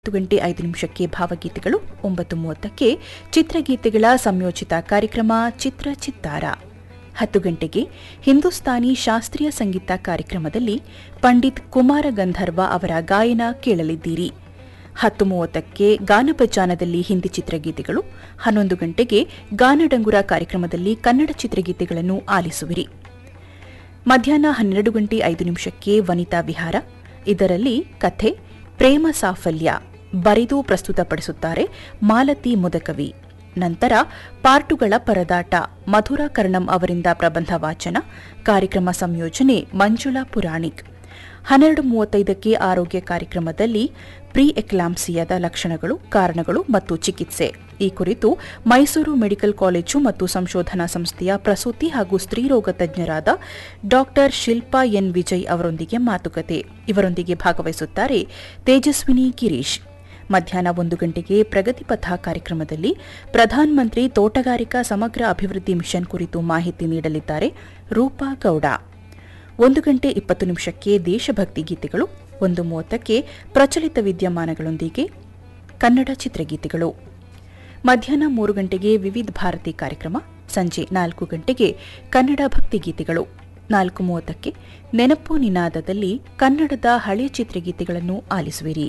ಹತ್ತು ಗಂಟೆ ಐದು ನಿಮಿಷಕ್ಕೆ ಭಾವಗೀತೆಗಳು ಒಂಬತ್ತು ಮೂವತ್ತಕ್ಕೆ ಚಿತ್ರಗೀತೆಗಳ ಸಂಯೋಜಿತ ಕಾರ್ಯಕ್ರಮ ಚಿತ್ರ ಚಿತ್ತಾರ ಹತ್ತು ಗಂಟೆಗೆ ಹಿಂದೂಸ್ತಾನಿ ಶಾಸ್ತ್ರೀಯ ಸಂಗೀತ ಕಾರ್ಯಕ್ರಮದಲ್ಲಿ ಪಂಡಿತ್ ಕುಮಾರ ಗಂಧರ್ವ ಅವರ ಗಾಯನ ಕೇಳಲಿದ್ದೀರಿ ಹತ್ತು ಮೂವತ್ತಕ್ಕೆ ಗಾನಪಜಾನದಲ್ಲಿ ಹಿಂದಿ ಚಿತ್ರಗೀತೆಗಳು ಹನ್ನೊಂದು ಗಂಟೆಗೆ ಗಾನಡಂಗುರ ಕಾರ್ಯಕ್ರಮದಲ್ಲಿ ಕನ್ನಡ ಚಿತ್ರಗೀತೆಗಳನ್ನು ಆಲಿಸುವಿರಿ ಮಧ್ಯಾಹ್ನ ಹನ್ನೆರಡು ಗಂಟೆ ಐದು ನಿಮಿಷಕ್ಕೆ ವನಿತಾ ವಿಹಾರ ಇದರಲ್ಲಿ ಕಥೆ ಪ್ರೇಮ ಸಾಫಲ್ಯ ಬರೆದು ಪ್ರಸ್ತುತಪಡಿಸುತ್ತಾರೆ ಮಾಲತಿ ಮುದಕವಿ ನಂತರ ಪಾರ್ಟುಗಳ ಪರದಾಟ ಮಧುರಾ ಕರ್ಣಂ ಅವರಿಂದ ಪ್ರಬಂಧ ವಾಚನ ಕಾರ್ಯಕ್ರಮ ಸಂಯೋಜನೆ ಮಂಜುಳಾ ಪುರಾಣಿಕ್ ಹನ್ನೆರಡು ಮೂವತ್ತೈದಕ್ಕೆ ಆರೋಗ್ಯ ಕಾರ್ಯಕ್ರಮದಲ್ಲಿ ಪ್ರೀ ಎಕ್ಲಾಂಸಿಯಾದ ಲಕ್ಷಣಗಳು ಕಾರಣಗಳು ಮತ್ತು ಚಿಕಿತ್ಸೆ ಈ ಕುರಿತು ಮೈಸೂರು ಮೆಡಿಕಲ್ ಕಾಲೇಜು ಮತ್ತು ಸಂಶೋಧನಾ ಸಂಸ್ಥೆಯ ಪ್ರಸೂತಿ ಹಾಗೂ ಸ್ತ್ರೀರೋಗ ತಜ್ಞರಾದ ಡಾಕ್ಟರ್ ಶಿಲ್ಪಾ ಎನ್ ವಿಜಯ್ ಅವರೊಂದಿಗೆ ಮಾತುಕತೆ ಇವರೊಂದಿಗೆ ಭಾಗವಹಿಸುತ್ತಾರೆ ತೇಜಸ್ವಿನಿ ಗಿರೀಶ್ ಮಧ್ಯಾಹ್ನ ಒಂದು ಗಂಟೆಗೆ ಪ್ರಗತಿಪಥ ಕಾರ್ಯಕ್ರಮದಲ್ಲಿ ಪ್ರಧಾನಮಂತ್ರಿ ತೋಟಗಾರಿಕಾ ಸಮಗ್ರ ಅಭಿವೃದ್ಧಿ ಮಿಷನ್ ಕುರಿತು ಮಾಹಿತಿ ನೀಡಲಿದ್ದಾರೆ ರೂಪಾ ಗೌಡ ಒಂದು ಗಂಟೆ ಇಪ್ಪತ್ತು ನಿಮಿಷಕ್ಕೆ ದೇಶಭಕ್ತಿ ಗೀತೆಗಳು ಒಂದು ಮೂವತ್ತಕ್ಕೆ ಪ್ರಚಲಿತ ವಿದ್ಯಮಾನಗಳೊಂದಿಗೆ ಕನ್ನಡ ಚಿತ್ರಗೀತೆಗಳು ಮಧ್ಯಾಹ್ನ ಮೂರು ಗಂಟೆಗೆ ವಿವಿಧ ಭಾರತಿ ಕಾರ್ಯಕ್ರಮ ಸಂಜೆ ನಾಲ್ಕು ಗಂಟೆಗೆ ಕನ್ನಡ ಭಕ್ತಿಗೀತೆಗಳು ನಾಲ್ಕು ಮೂವತ್ತಕ್ಕೆ ನೆನಪು ನಿನಾದದಲ್ಲಿ ಕನ್ನಡದ ಹಳೆಯ ಚಿತ್ರಗೀತೆಗಳನ್ನು ಆಲಿಸುವಿರಿ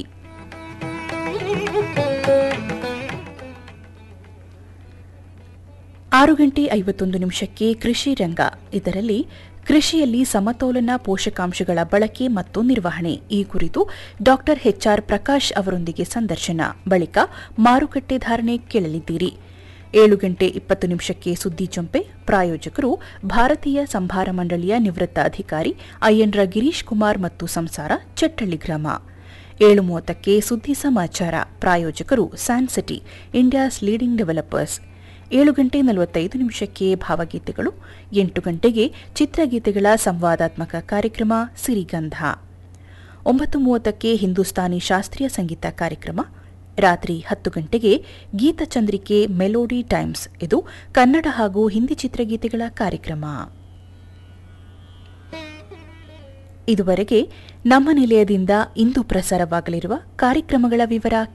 ಆರು ಗಂಟೆ ಐವತ್ತೊಂದು ನಿಮಿಷಕ್ಕೆ ಕೃಷಿ ರಂಗ ಇದರಲ್ಲಿ ಕೃಷಿಯಲ್ಲಿ ಸಮತೋಲನ ಪೋಷಕಾಂಶಗಳ ಬಳಕೆ ಮತ್ತು ನಿರ್ವಹಣೆ ಈ ಕುರಿತು ಡಾಕ್ಟರ್ ಎಚ್ಆರ್ ಪ್ರಕಾಶ್ ಅವರೊಂದಿಗೆ ಸಂದರ್ಶನ ಬಳಿಕ ಮಾರುಕಟ್ಟೆ ಧಾರಣೆ ಕೇಳಲಿದ್ದೀರಿ ಏಳು ಗಂಟೆ ಇಪ್ಪತ್ತು ನಿಮಿಷಕ್ಕೆ ಸುದ್ದಿ ಚೊಂಪೆ ಪ್ರಾಯೋಜಕರು ಭಾರತೀಯ ಸಂಭಾರ ಮಂಡಳಿಯ ನಿವೃತ್ತ ಅಧಿಕಾರಿ ಅಯ್ಯನ್ರ ಗಿರೀಶ್ ಕುಮಾರ್ ಮತ್ತು ಸಂಸಾರ ಚಟ್ಟಳ್ಳಿ ಗ್ರಾಮ ಏಳು ಮೂವತ್ತಕ್ಕೆ ಸುದ್ದಿ ಸಮಾಚಾರ ಪ್ರಾಯೋಜಕರು ಸ್ಯಾನ್ಸಿಟಿ ಇಂಡಿಯಾಸ್ ಲೀಡಿಂಗ್ ಡೆವಲಪರ್ಸ್ ಏಳು ಗಂಟೆ ನಲವತ್ತೈದು ನಿಮಿಷಕ್ಕೆ ಭಾವಗೀತೆಗಳು ಎಂಟು ಗಂಟೆಗೆ ಚಿತ್ರಗೀತೆಗಳ ಸಂವಾದಾತ್ಮಕ ಕಾರ್ಯಕ್ರಮ ಸಿರಿಗಂಧ ಒಂಬತ್ತು ಮೂವತ್ತಕ್ಕೆ ಹಿಂದೂಸ್ತಾನಿ ಶಾಸ್ತ್ರೀಯ ಸಂಗೀತ ಕಾರ್ಯಕ್ರಮ ರಾತ್ರಿ ಹತ್ತು ಗಂಟೆಗೆ ಗೀತಚಂದ್ರಿಕೆ ಮೆಲೋಡಿ ಟೈಮ್ಸ್ ಇದು ಕನ್ನಡ ಹಾಗೂ ಹಿಂದಿ ಚಿತ್ರಗೀತೆಗಳ ಕಾರ್ಯಕ್ರಮ ಇದುವರೆಗೆ ನಮ್ಮ ನಿಲಯದಿಂದ ಇಂದು ಪ್ರಸಾರವಾಗಲಿರುವ ಕಾರ್ಯಕ್ರಮಗಳ ವಿವರ